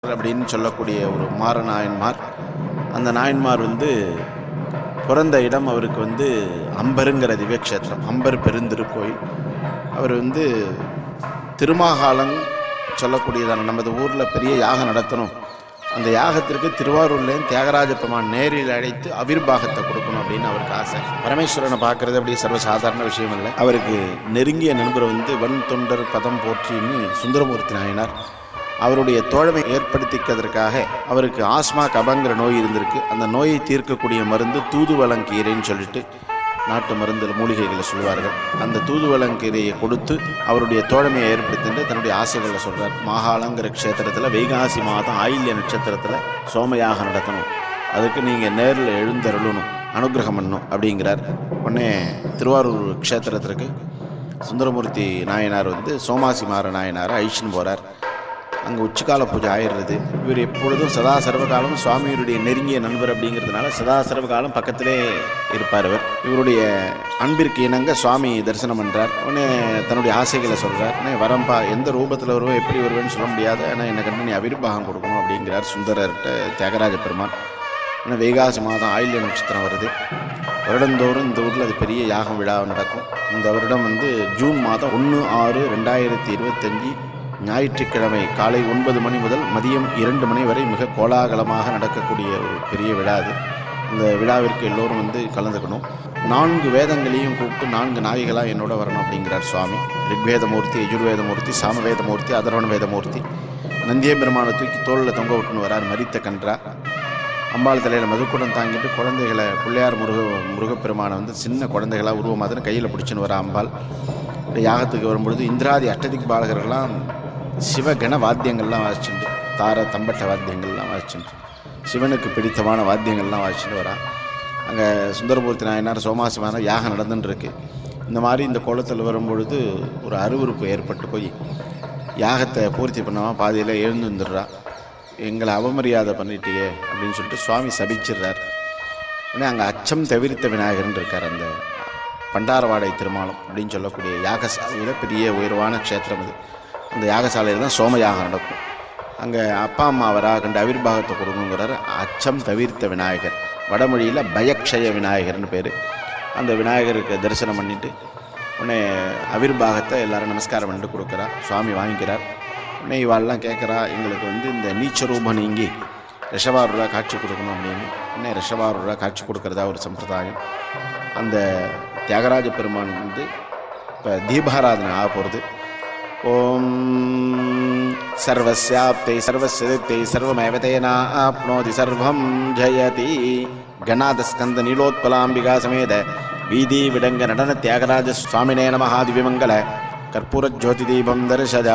அப்படின்னு சொல்லக்கூடிய ஒரு மாற நாயன்மார் அந்த நாயன்மார் வந்து பிறந்த இடம் அவருக்கு வந்து அம்பருங்கிற திவ்யக்ஷேத்திரம் அம்பர் பெருந்திருக்கோயில் அவர் வந்து திருமாகாலம் சொல்லக்கூடியதான நமது ஊரில் பெரிய யாகம் நடத்தணும் அந்த யாகத்திற்கு திருவாரூர்லேயும் தியாகராஜ பெருமான் நேரில் அழைத்து அவிர்வாகத்தை கொடுக்கணும் அப்படின்னு அவருக்கு ஆசை பரமேஸ்வரனை பார்க்கறது அப்படி சர்வசாதாரண விஷயம் இல்லை அவருக்கு நெருங்கிய நண்பர் வந்து வன் தொண்டர் பதம் போற்றின்னு சுந்தரமூர்த்தி நாயனார் அவருடைய தோழமை ஏற்படுத்திக்கிறதுக்காக அவருக்கு ஆஸ்மா கபங்கிற நோய் இருந்திருக்கு அந்த நோயை தீர்க்கக்கூடிய மருந்து தூதுவளங்கீரைன்னு சொல்லிட்டு நாட்டு மருந்தில் மூலிகைகளை சொல்லுவார்கள் அந்த தூதுவளங்கீரையை கொடுத்து அவருடைய தோழமையை ஏற்படுத்திட்டு தன்னுடைய ஆசைகளை சொல்றார் மாகாளங்கிற க்ஷேத்திரத்தில் வைகாசி மாதம் ஆயில்ய நட்சத்திரத்தில் சோமயாக நடத்தணும் அதுக்கு நீங்கள் நேரில் எழுந்தருளணும் அனுகிரகம் பண்ணணும் அப்படிங்கிறார் உடனே திருவாரூர் க்ஷேத்திரத்திற்கு சுந்தரமூர்த்தி நாயனார் வந்து சோமாசி மாற நாயனாரை அழிச்சுன்னு போகிறார் அங்கே உச்சிக்கால பூஜை ஆயிடுறது இவர் எப்பொழுதும் சதா சர்வகாலம் சுவாமியுடைய நெருங்கிய நண்பர் அப்படிங்கிறதுனால சதா சர்வகாலம் பக்கத்திலே இருப்பார் இவர் இவருடைய அன்பிற்கு இணங்க சுவாமி தரிசனம் பண்ணுறார் உடனே தன்னுடைய ஆசைகளை சொல்கிறார் உடனே வரம்பா எந்த ரூபத்தில் வருவோம் எப்படி வருவேன்னு சொல்ல முடியாது ஆனால் என்னை கண்டு நீ அவிர்வாகம் கொடுக்கணும் அப்படிங்கிறார் சுந்தரர்கிட்ட தியாகராஜ பெருமான் ஆனால் வைகாசி மாதம் ஆயில்ய நட்சத்திரம் வருது வருடந்தோறும் இந்த ஊரில் அது பெரிய யாகம் விழா நடக்கும் இந்த வருடம் வந்து ஜூன் மாதம் ஒன்று ஆறு ரெண்டாயிரத்தி இருபத்தஞ்சி ஞாயிற்றுக்கிழமை காலை ஒன்பது மணி முதல் மதியம் இரண்டு மணி வரை மிக கோலாகலமாக நடக்கக்கூடிய ஒரு பெரிய விழா அது இந்த விழாவிற்கு எல்லோரும் வந்து கலந்துக்கணும் நான்கு வேதங்களையும் கூப்பிட்டு நான்கு நாய்களாக என்னோட வரணும் அப்படிங்கிறார் சுவாமி ரிக்வேதமூர்த்தி யஜுர்வேதமூர்த்தி சாமவேதமூர்த்தி அதர்வண வேதமூர்த்தி நந்திய பெருமானை தூக்கி தோளில் தொங்க விட்டுன்னு வரார் மரித்த கன்றா அம்பாள் தலையில் மதுக்குடம் தாங்கிட்டு குழந்தைகளை பிள்ளையார் முருக முருகப்பெருமானை வந்து சின்ன குழந்தைகளாக உருவமாக கையில் பிடிச்சின்னு வர அம்பாள் இந்த யாகத்துக்கு வரும்பொழுது இந்திராதி அஷ்டதிக் பாலகர்கள்லாம் சிவகண வாத்தியங்கள்லாம் வாசிச்சுண்டு தார தம்பட்ட வாத்தியங்கள்லாம் வாசிச்சுண்டு சிவனுக்கு பிடித்தமான வாத்தியங்கள்லாம் வாசிச்சுட்டு வரா அங்கே சுந்தரமூர்த்தி நாயனார் சோமாசிமான யாகம் நடந்துன்னு இருக்கு இந்த மாதிரி இந்த கோலத்தில் வரும்பொழுது ஒரு அருவருப்பு ஏற்பட்டு போய் யாகத்தை பூர்த்தி பண்ணாமல் பாதியில் எழுந்து வந்துடுறா எங்களை அவமரியாதை பண்ணிட்டியே அப்படின்னு சொல்லிட்டு சுவாமி சபிச்சிடுறார் உடனே அங்கே அச்சம் தவிர்த்த விநாயகர்னு இருக்கார் அந்த பண்டாரவாடை திருமாலம் அப்படின்னு சொல்லக்கூடிய யாகசாலையில் பெரிய உயர்வான க்ஷேத்திரம் இது அந்த யாகசாலையில் தான் சோம யாகம் நடக்கும் அங்கே அப்பா அம்மா வரா கண்டு அவிர்வாகத்தை கொடுக்குங்கிறார் அச்சம் தவிர்த்த விநாயகர் வடமொழியில் பயக்ஷய விநாயகர்னு பேர் அந்த விநாயகருக்கு தரிசனம் பண்ணிட்டு உடனே அவிர்வாகத்தை எல்லாரும் நமஸ்காரம் பண்ணிட்டு கொடுக்குறா சுவாமி வாங்கிக்கிறார் உடனே இவாள்லாம் கேட்குறா எங்களுக்கு வந்து இந்த நீச்ச ரூபம் நீங்கி ரிஷபாரூரா காட்சி கொடுக்கணும் அப்படின்னு உடனே ரிஷபாரூரா காட்சி கொடுக்கறதா ஒரு சம்பிரதாயம் அந்த தியாகராஜ பெருமான் வந்து இப்போ தீபாராதனை ஆக போகிறது ஓம் சர்வஸ்யாப்தை சர்வஸ்யத்தை சர்வமேவதேனா ஆப்னோதி சர்வம் ஜயதி கணாதஸ்கந்த நீலோத்பலாம்பிகா சமேத வீதி விடங்க நடன தியாகராஜ சுவாமினே நமஹாதிவிமங்கல கற்பூர ஜோதி தீபம் தரிசஜா